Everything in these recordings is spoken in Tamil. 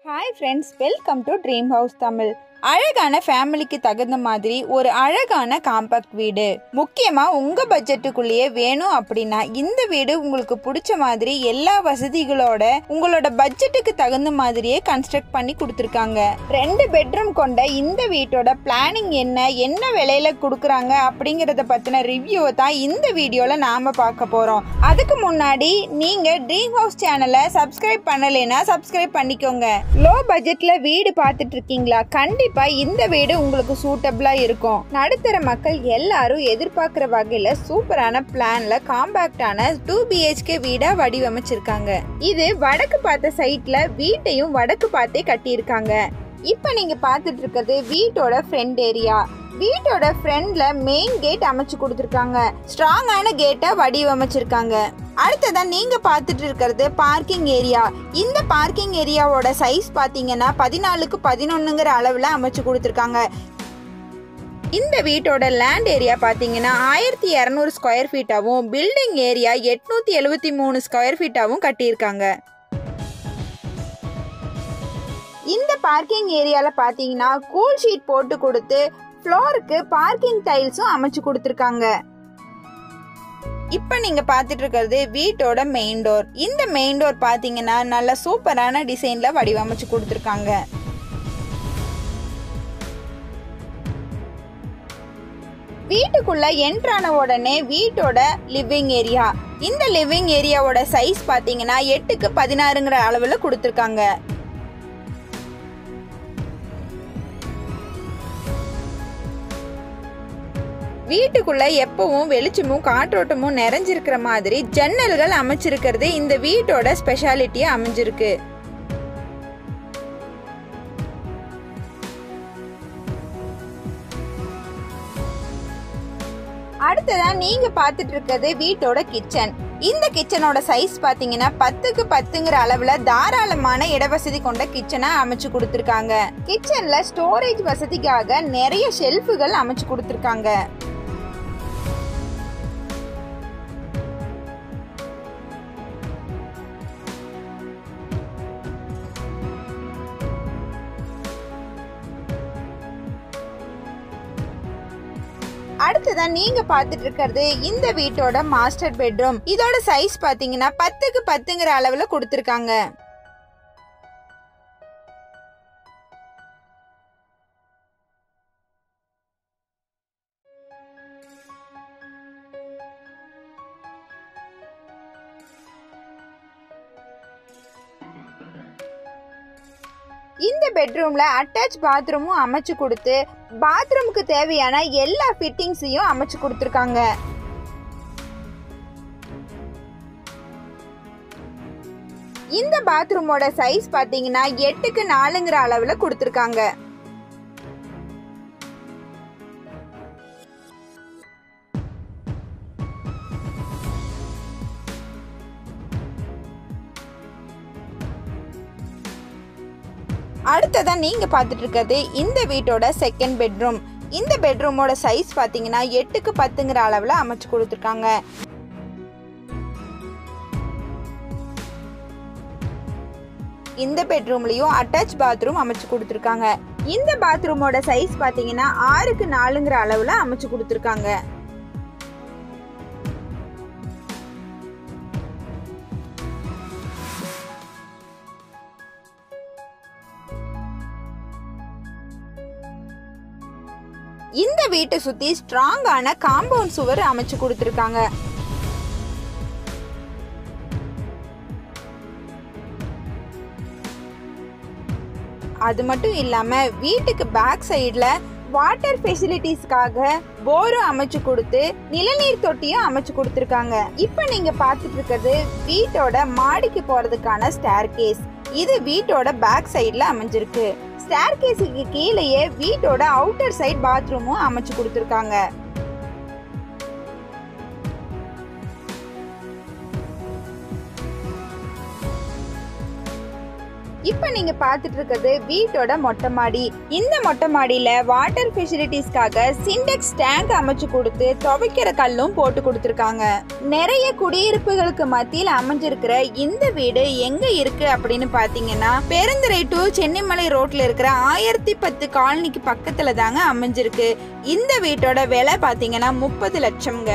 hi friends welcome to dream house Tamil அழகான ஃபேமிலிக்கு தகுந்த மாதிரி ஒரு அழகான காம்பாக்ட் வீடு முக்கியமா உங்க பட்ஜெட்டுக்குள்ளேயே வேணும் அப்படின்னா இந்த வீடு உங்களுக்கு பிடிச்ச மாதிரி எல்லா வசதிகளோட உங்களோட பட்ஜெட்டுக்கு தகுந்த மாதிரியே கன்ஸ்ட்ரக்ட் பண்ணி கொடுத்துருக்காங்க ரெண்டு பெட்ரூம் கொண்ட இந்த வீட்டோட பிளானிங் என்ன என்ன விலையில கொடுக்குறாங்க அப்படிங்கறத பத்தின ரிவ்யூவை தான் இந்த வீடியோல நாம பார்க்க போறோம் அதுக்கு முன்னாடி நீங்க ட்ரீம் ஹவுஸ் சேனலை சப்ஸ்கிரைப் பண்ணலைன்னா சப்ஸ்கிரைப் பண்ணிக்கோங்க லோ பட்ஜெட்ல வீடு பார்த்துட்டு இருக்கீங்களா கண்டிப்பா இந்த வீடு உங்களுக்கு சூட்டபிளா இருக்கும் நடுத்தர மக்கள் எல்லாரும் எதிர்பார்க்கிற வகையில சூப்பரான பிளான்ல காம்பாக்டான டூ பிஹெச்கே வீடா வடிவமைச்சிருக்காங்க இது வடக்கு பார்த்த சைட்ல வீட்டையும் வடக்கு பார்த்தே கட்டியிருக்காங்க இப்ப நீங்க பார்த்துட்டு இருக்கிறது வீட்டோட ஃப்ரண்ட் ஏரியா வீட்டோட ஃப்ரண்ட்ல மெயின் கேட் அமைச்சு கொடுத்துருக்காங்க ஸ்ட்ராங்கான கேட்டை வடிவமைச்சிருக்காங்க அடுத்ததா நீங்க பார்த்துட்டு இருக்கிறது பார்க்கிங் ஏரியா இந்த பார்க்கிங் ஏரியாவோட சைஸ் பாத்தீங்கன்னா பதினாலுக்கு பதினொன்னுங்கிற அளவுல அமைச்சு கொடுத்துருக்காங்க இந்த வீட்டோட லேண்ட் ஏரியா பார்த்தீங்கன்னா ஆயிரத்தி இரநூறு ஸ்கொயர் ஃபீட்டாகவும் பில்டிங் ஏரியா எட்நூத்தி எழுபத்தி மூணு ஸ்கொயர் ஃபீட்டாகவும் கட்டியிருக்காங்க இந்த பார்க்கிங் ஏரியால பார்த்தீங்கன்னா கூல் ஷீட் போட்டு கொடுத்து ஃப்ளோருக்கு பார்க்கிங் டைல்ஸும் அமைச்சு கொடுத்துருக்காங்க இப்போ நீங்க பார்த்துட்டு இருக்கிறது வீட்டோட மெயின் டோர் இந்த மெயின் டோர் பார்த்தீங்கன்னா நல்ல சூப்பரான டிசைன்ல வடிவமைச்சு கொடுத்துருக்காங்க வீட்டுக்குள்ள என்ட்ரான உடனே வீட்டோட லிவிங் ஏரியா இந்த லிவிங் ஏரியாவோட சைஸ் பாத்தீங்கன்னா எட்டுக்கு பதினாறுங்கிற அளவுல கொடுத்துருக்காங்க வீட்டுக்குள்ள எப்பவும் வெளிச்சமும் காற்றோட்டமும் நிறைஞ்சிருக்கிற மாதிரி ஜன்னல்கள் அமைச்சிருக்கிறது இந்த வீட்டோட ஸ்பெஷாலிட்டியா அமைஞ்சிருக்கு அடுத்ததா நீங்க பார்த்துட்டு இருக்கிறது வீட்டோட கிச்சன் இந்த கிச்சனோட சைஸ் பாத்தீங்கன்னா பத்துக்கு பத்துங்கிற அளவுல தாராளமான இடவசதி கொண்ட கிச்சனை அமைச்சு கொடுத்துருக்காங்க கிச்சன்ல ஸ்டோரேஜ் வசதிக்காக நிறைய ஷெல்ஃபுகள் அமைச்சு கொடுத்துருக்காங்க அடுத்ததா நீங்க பார்த்துட்டு இருக்கிறது இந்த வீட்டோட மாஸ்டர் பெட்ரூம் இதோட சைஸ் பாத்தீங்கன்னா பத்துக்கு பத்துங்கிற அளவுல கொடுத்துருக்காங்க இந்த பெட்ரூம்ல அட்டாச் பாத்ரூமும் அமைச்சு கொடுத்து பாத்ரூமுக்கு தேவையான எல்லா ஃபிட்டிங்ஸையும் அமைச்சு கொடுத்துருக்காங்க இந்த பாத்ரூமோட சைஸ் பாத்தீங்கன்னா எட்டுக்கு நாலுங்கிற அளவுல கொடுத்துருக்காங்க அடுத்ததா நீங்க பார்த்துட்டு இருக்கிறது இந்த வீட்டோட செகண்ட் பெட்ரூம் இந்த பெட்ரூமோட சைஸ் பாத்தீங்கன்னா எட்டுக்கு பத்துங்கிற அளவுல அமைச்சு கொடுத்துருக்காங்க இந்த பெட்ரூம்லயும் அட்டாச் பாத்ரூம் அமைச்சு கொடுத்துருக்காங்க இந்த பாத்ரூமோட சைஸ் பாத்தீங்கன்னா ஆறுக்கு நாலுங்கிற அளவுல அமைச்சு கொடுத்துருக்காங்க இந்த வீட்டை சுத்தி ஸ்ட்ராங்கான காம்பவுண்ட் சுவர் அமைச்சு கொடுத்துருக்காங்க அது மட்டும் இல்லாம வீட்டுக்கு பேக் சைடுல வாட்டர் ஃபெசிலிட்டிஸ்க்காக போரும் அமைச்சு கொடுத்து நிலநீர் தொட்டியும் அமைச்சு கொடுத்துருக்காங்க இப்போ நீங்க பார்த்துட்டு இருக்கிறது வீட்டோட மாடிக்கு போறதுக்கான ஸ்டேர் கேஸ் இது வீட்டோட பேக் சைடுல அமைஞ்சிருக்கு ஸ்டேர் கேஸுக்கு கீழேயே வீட்டோட அவுட்டர் சைட் பாத்ரூமும் அமைச்சு கொடுத்துருக்காங்க இப்ப நீங்க பாத்துட்டு இருக்கிறது வீட்டோட மொட்டை மாடி இந்த மொட்டை மாடியில வாட்டர் ஃபெசிலிட்டிஸ்க்காக சிண்டெக்ஸ் டேங்க் அமைச்சு கொடுத்து துவைக்கிற கல்லும் போட்டு கொடுத்துருக்காங்க நிறைய குடியிருப்புகளுக்கு மத்தியில் அமைஞ்சிருக்கிற இந்த வீடு எங்க இருக்கு அப்படின்னு பாத்தீங்கன்னா பெருந்துறை டு சென்னிமலை ரோட்ல இருக்கிற ஆயிரத்தி பத்து காலனிக்கு பக்கத்துல தாங்க அமைஞ்சிருக்கு இந்த வீட்டோட விலை பாத்தீங்கன்னா முப்பது லட்சம்ங்க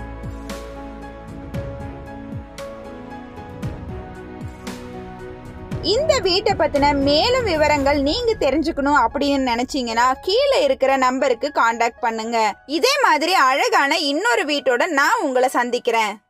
இந்த வீட்டை பத்தின மேலும் விவரங்கள் நீங்க தெரிஞ்சுக்கணும் அப்படின்னு நினைச்சீங்கன்னா கீழே இருக்கிற நம்பருக்கு காண்டாக்ட் பண்ணுங்க இதே மாதிரி அழகான இன்னொரு வீட்டோட நான் உங்களை சந்திக்கிறேன்